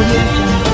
audio jungle.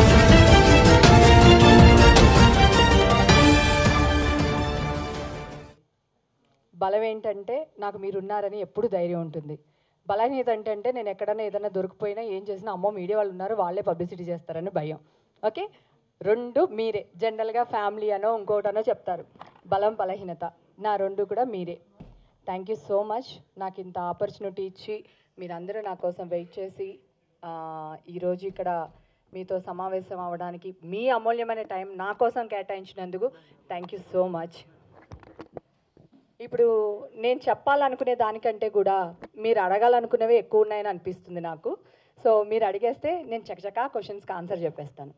బలం ఏంటంటే నాకు మీరున్నారని ఎప్పుడు ధైర్యం ఉంటుంది బలహీనత ఏంటంటే నేను ఎక్కడైనా ఏదైనా దొరికిపోయినా ఏం చేసినా అమ్మో మీడియా వాళ్ళు ఉన్నారు వాళ్ళే పబ్లిసిటీ చేస్తారని భయం ఓకే రెండు మీరే జనరల్గా ఫ్యామిలీ అనో ఇంకోటనో చెప్తారు బలం బలహీనత నా రెండు కూడా మీరే థ్యాంక్ యూ సో మచ్ నాకు ఇంత ఆపర్చునిటీ ఇచ్చి మీరందరూ నా కోసం వెయిట్ చేసి ఆ, ఈరోజు ఇక్కడ మీతో సమావేశం అవ్వడానికి మీ అమూల్యమైన టైం నా కోసం కేటాయించినందుకు థ్యాంక్ యూ సో మచ్ ఇప్పుడు నేను చెప్పాలనుకునే దానికంటే కూడా మీరు అడగాలనుకునేవి ఎక్కువ ఉన్నాయని అనిపిస్తుంది నాకు సో మీరు అడిగేస్తే నేను చకచకా క్వశ్చన్స్కి ఆన్సర్ చెప్పేస్తాను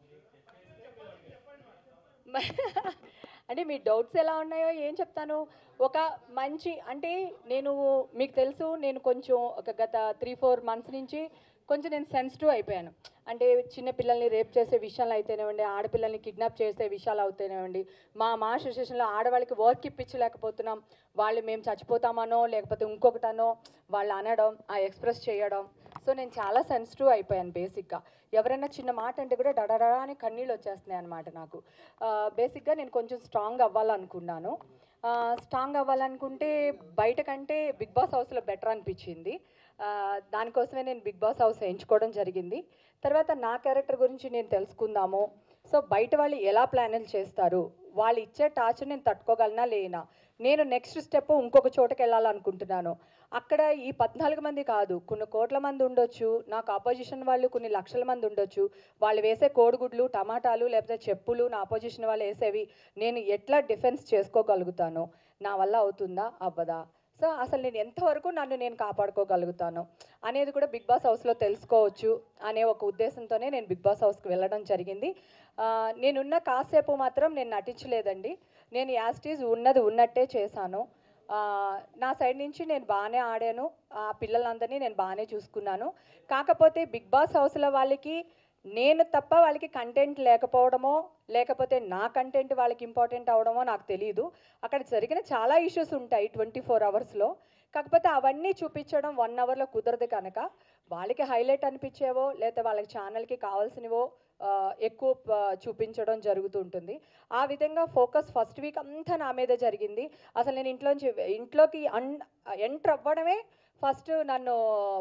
అంటే మీ డౌట్స్ ఎలా ఉన్నాయో ఏం చెప్తాను ఒక మంచి అంటే నేను మీకు తెలుసు నేను కొంచెం ఒక గత త్రీ ఫోర్ మంత్స్ నుంచి కొంచెం నేను సెన్సిటివ్ అయిపోయాను అంటే చిన్న పిల్లల్ని రేప్ చేసే విషయాలు అయితేనేవ్వండి ఆడపిల్లల్ని కిడ్నాప్ చేసే విషయాలు అవుతేనేవ్వండి మా మా అసోసియేషన్లో ఆడవాళ్ళకి వర్క్ ఇప్పించలేకపోతున్నాం వాళ్ళు మేము చచ్చిపోతామనో లేకపోతే ఇంకొకటనో వాళ్ళు అనడం ఆ ఎక్స్ప్రెస్ చేయడం సో నేను చాలా సెన్సిటివ్ అయిపోయాను బేసిక్గా ఎవరైనా చిన్న మాట అంటే కూడా డడడా అని కన్నీళ్ళు వచ్చేస్తున్నాయి అనమాట నాకు బేసిక్గా నేను కొంచెం స్ట్రాంగ్ అవ్వాలనుకున్నాను స్ట్రాంగ్ అవ్వాలనుకుంటే బయట కంటే బిగ్ బాస్ హౌస్లో బెటర్ అనిపించింది ఆ, దానికోసమే నేను బిగ్ బాస్ హౌస్ ఎంచుకోవడం జరిగింది తర్వాత నా క్యారెక్టర్ గురించి నేను తెలుసుకుందాము సో బయట వాళ్ళు ఎలా ప్లాన్లు చేస్తారు వాళ్ళు ఇచ్చే టార్చర్ నేను తట్టుకోగలనా లేనా నేను నెక్స్ట్ స్టెప్ ఇంకొక చోటకి వెళ్ళాలనుకుంటున్నాను అక్కడ ఈ పద్నాలుగు మంది కాదు కొన్ని కోట్ల మంది ఉండొచ్చు నాకు ఆపోజిషన్ వాళ్ళు కొన్ని లక్షల మంది ఉండొచ్చు వాళ్ళు వేసే కోడిగుడ్లు టమాటాలు లేకపోతే చెప్పులు నా ఆపోజిషన్ వాళ్ళు వేసేవి నేను ఎట్లా డిఫెన్స్ చేసుకోగలుగుతాను నా వల్ల అవుతుందా అవ్వదా సో అసలు నేను ఎంతవరకు నన్ను నేను కాపాడుకోగలుగుతాను అనేది కూడా బిగ్ బాస్ హౌస్లో తెలుసుకోవచ్చు అనే ఒక ఉద్దేశంతోనే నేను బిగ్ బాస్ హౌస్కి వెళ్ళడం జరిగింది ఆ, నేనున్న కాసేపు మాత్రం నేను నటించలేదండి నేను యాస్టీజ్ ఉన్నది ఉన్నట్టే చేశాను ఆ, నా సైడ్ నుంచి నేను బాగానే ఆడాను ఆ పిల్లలందరినీ నేను బాగానే చూసుకున్నాను కాకపోతే బిగ్ బాస్ హౌస్లో వాళ్ళకి నేను తప్ప వాళ్ళకి కంటెంట్ లేకపోవడమో లేకపోతే నా కంటెంట్ వాళ్ళకి ఇంపార్టెంట్ అవడమో నాకు తెలియదు అక్కడ జరిగిన చాలా ఇష్యూస్ ఉంటాయి ట్వంటీ ఫోర్ అవర్స్లో కాకపోతే అవన్నీ చూపించడం వన్ అవర్లో కుదరదు కనుక వాళ్ళకి హైలైట్ అనిపించేవో లేకపోతే వాళ్ళకి ఛానల్కి కావాల్సినవో ఆ, ఎక్కువ ప- చూపించడం జరుగుతూ ఉంటుంది ఆ విధంగా ఫోకస్ ఫస్ట్ వీక్ అంతా నా మీద జరిగింది అసలు నేను ఇంట్లోంచి ఇంట్లోకి అన్ ఎంటర్ అవ్వడమే ఫస్ట్ నన్ను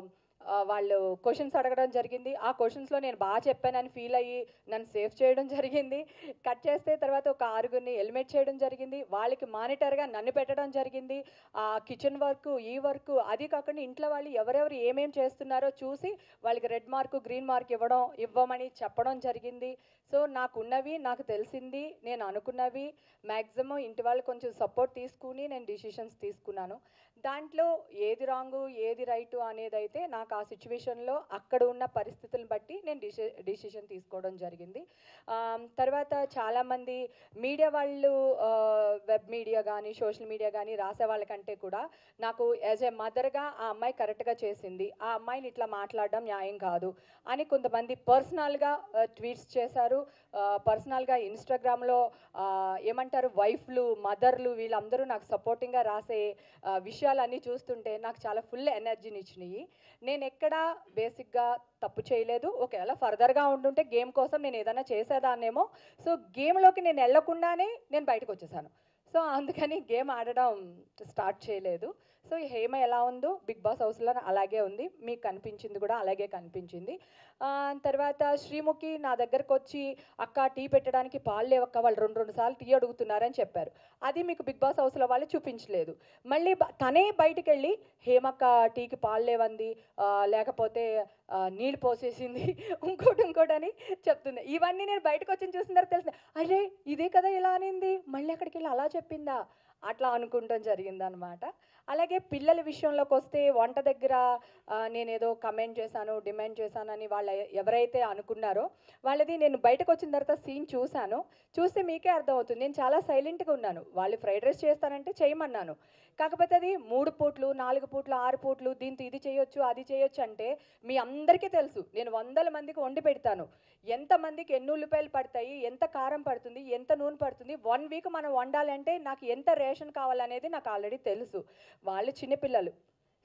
ఆ, వాళ్ళు క్వశ్చన్స్ అడగడం జరిగింది ఆ క్వశ్చన్స్లో నేను బాగా చెప్పానని ఫీల్ అయ్యి నన్ను సేవ్ చేయడం జరిగింది కట్ చేస్తే తర్వాత ఒక ఆరుగురిని ఎలిమినేట్ చేయడం జరిగింది వాళ్ళకి మానిటర్గా నన్ను పెట్టడం జరిగింది ఆ కిచెన్ వర్క్ ఈ వర్క్ అది కాకుండా ఇంట్లో వాళ్ళు ఎవరెవరు ఏమేం చేస్తున్నారో చూసి వాళ్ళకి రెడ్ మార్క్ గ్రీన్ మార్క్ ఇవ్వడం ఇవ్వమని చెప్పడం జరిగింది సో నాకున్నవి నాకు తెలిసింది నేను అనుకున్నవి మ్యాక్సిమం ఇంటి వాళ్ళు కొంచెం సపోర్ట్ తీసుకుని నేను డిసిషన్స్ తీసుకున్నాను దాంట్లో ఏది రాంగు ఏది రైటు అనేది అయితే నాకు ఆ సిచ్యువేషన్లో అక్కడ ఉన్న పరిస్థితులను బట్టి నేను డిసి డిసిషన్ తీసుకోవడం జరిగింది ఆమ్, తర్వాత చాలామంది మీడియా వాళ్ళు వెబ్ మీడియా కానీ సోషల్ మీడియా కానీ రాసే వాళ్ళకంటే కూడా నాకు యాజ్ ఏ మదర్గా ఆ అమ్మాయి కరెక్ట్గా చేసింది ఆ అమ్మాయిని ఇట్లా మాట్లాడడం న్యాయం కాదు అని కొంతమంది పర్సనల్గా ట్వీట్స్ చేశారు పర్సనల్గా ఇన్స్టాగ్రామ్లో ఏమంటారు వైఫ్లు మదర్లు వీళ్ళందరూ నాకు సపోర్టింగ్గా రాసే ఆ, విషయాలన్నీ చూస్తుంటే నాకు చాలా ఫుల్ ఎనర్జీని ఇచ్చినాయి నేను ఎక్కడా బేసిక్గా తప్పు చేయలేదు ఒకవేళ ఫర్దర్గా ఉండుంటే గేమ్ కోసం నేను ఏదైనా చేసేదాన్నేమో సో గేమ్లోకి నేను వెళ్ళకుండానే నేను బయటకు వచ్చేసాను సో అందుకని గేమ్ ఆడడం స్టార్ట్ చేయలేదు సో ఈ హేమ ఎలా ఉందో బిగ్ బాస్ హౌస్లో అలాగే ఉంది మీకు కనిపించింది కూడా అలాగే కనిపించింది ఆ, తర్వాత శ్రీముఖి నా దగ్గరకు వచ్చి అక్క టీ పెట్టడానికి పాలు లేవక్క వాళ్ళు రెండు రెండు సార్లు టీ అడుగుతున్నారని చెప్పారు అది మీకు బిగ్ బాస్ హౌస్లో వాళ్ళు చూపించలేదు మళ్ళీ బ- తనే బయటికి వెళ్ళి హేమక్క టీకి పాలు లేవంది ఆ, లేకపోతే ఆ, నీళ్ళు పోసేసింది ఇంకోటి ఇంకోటి అని చెప్తుంది ఇవన్నీ నేను బయటకు వచ్చి చూసిన తర్వాత తెలిసింది అరే ఇదే కదా ఇలా అనింది మళ్ళీ అక్కడికి వెళ్ళి అలా చెప్పిందా అట్లా అనుకుంటాం జరిగిందనమాట అలాగే పిల్లల విషయంలోకి వస్తే వంట దగ్గర ఆ, నేనేదో కమెంట్ చేశాను డిమాండ్ చేశానని వాళ్ళు ఎ- ఎవరైతే అనుకున్నారో వాళ్ళది నేను బయటకు వచ్చిన తర్వాత సీన్ చూశాను చూస్తే మీకే అర్థమవుతుంది నేను చాలా సైలెంట్గా ఉన్నాను వాళ్ళు ఫ్రైడ్ రైస్ చేస్తానంటే చేయమన్నాను కాకపోతే అది మూడు పూట్లు నాలుగు పూట్లు ఆరు పూట్లు దీంతో ఇది చేయొచ్చు అది చేయొచ్చు అంటే మీ అందరికీ తెలుసు నేను వందల మందికి వండి పెడతాను ఎంతమందికి ఎన్ని ఉల్లిపాయలు పడతాయి ఎంత కారం పడుతుంది ఎంత నూనె పడుతుంది వన్ వీక్ మనం వండాలంటే నాకు ఎంత రేషన్ కావాలనేది నాకు ఆల్రెడీ తెలుసు వాళ్ళు చిన్నపిల్లలు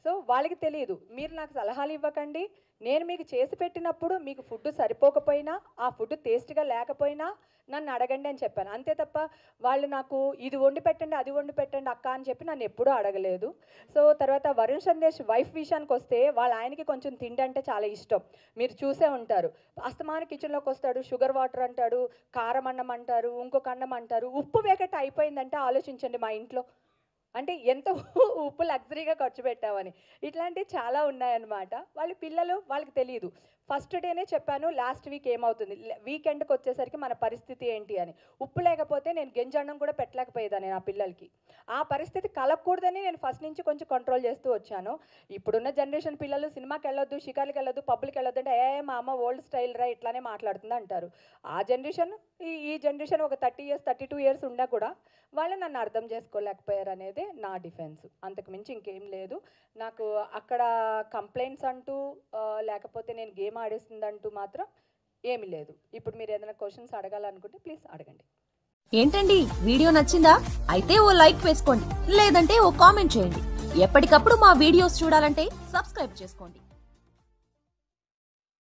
సో వాళ్ళకి తెలియదు మీరు నాకు సలహాలు ఇవ్వకండి నేను మీకు చేసి పెట్టినప్పుడు మీకు ఫుడ్ సరిపోకపోయినా ఆ ఫుడ్ టేస్ట్గా లేకపోయినా నన్ను అడగండి అని చెప్పాను అంతే తప్ప వాళ్ళు నాకు ఇది వండి పెట్టండి అది వండి పెట్టండి అక్క అని చెప్పి నన్ను ఎప్పుడూ అడగలేదు సో తర్వాత వరుణ్ సందేశ్ వైఫ్ విషయానికి వస్తే వాళ్ళ ఆయనకి కొంచెం తిండి అంటే చాలా ఇష్టం మీరు చూసే ఉంటారు అస్తమాన కిచెన్లోకి వస్తాడు షుగర్ వాటర్ అంటాడు కారం అన్నం అంటారు ఇంకొక అన్నం అంటారు ఉప్పు వేకట్టు అయిపోయిందంటే ఆలోచించండి మా ఇంట్లో అంటే ఎంత ఉప్పు లగ్జరీగా ఖర్చు పెట్టామని ఇట్లాంటివి చాలా ఉన్నాయన్నమాట వాళ్ళ పిల్లలు వాళ్ళకి తెలియదు ఫస్ట్ డేనే చెప్పాను లాస్ట్ వీక్ ఏమవుతుంది వీకెండ్కి వచ్చేసరికి మన పరిస్థితి ఏంటి అని ఉప్పు లేకపోతే నేను గెంజన్నం కూడా పెట్టలేకపోయేదాన్ని నా పిల్లలకి ఆ పరిస్థితి కలగకూడదని నేను ఫస్ట్ నుంచి కొంచెం కంట్రోల్ చేస్తూ వచ్చాను ఇప్పుడున్న జనరేషన్ పిల్లలు సినిమాకి వెళ్ళొద్దు షికార్లకి వెళ్ళొద్దు పబ్లిక్ వెళ్ళొద్దు అంటే ఏ మా అమ్మ ఓల్డ్ స్టైల్ రా ఇట్లానే మాట్లాడుతుంది అంటారు ఆ జనరేషన్ ఈ ఈ జనరేషన్ ఒక thirty years thirty two years ఉన్నా కూడా వాళ్ళు నన్ను అర్థం చేసుకోలేకపోయారు అనేది నా డిఫెన్స్ అంతకు మించి ఇంకేం లేదు నాకు అక్కడ కంప్లైంట్స్ అంటూ ఆ, లేకపోతే నేను గేమ్ ఆడేసిందంటూ మాత్రం ఏమీ లేదు ఇప్పుడు మీరు ఏదైనా క్వశ్చన్స్ అడగాలనుకుంటే ప్లీజ్ అడగండి ఏంటండి వీడియో నచ్చిందా అయితే ఓ లైక్ వేసుకోండి లేదంటే ఓ కామెంట్ చేయండి ఎప్పటికప్పుడు మా వీడియోస్ చూడాలంటే సబ్స్క్రైబ్ చేసుకోండి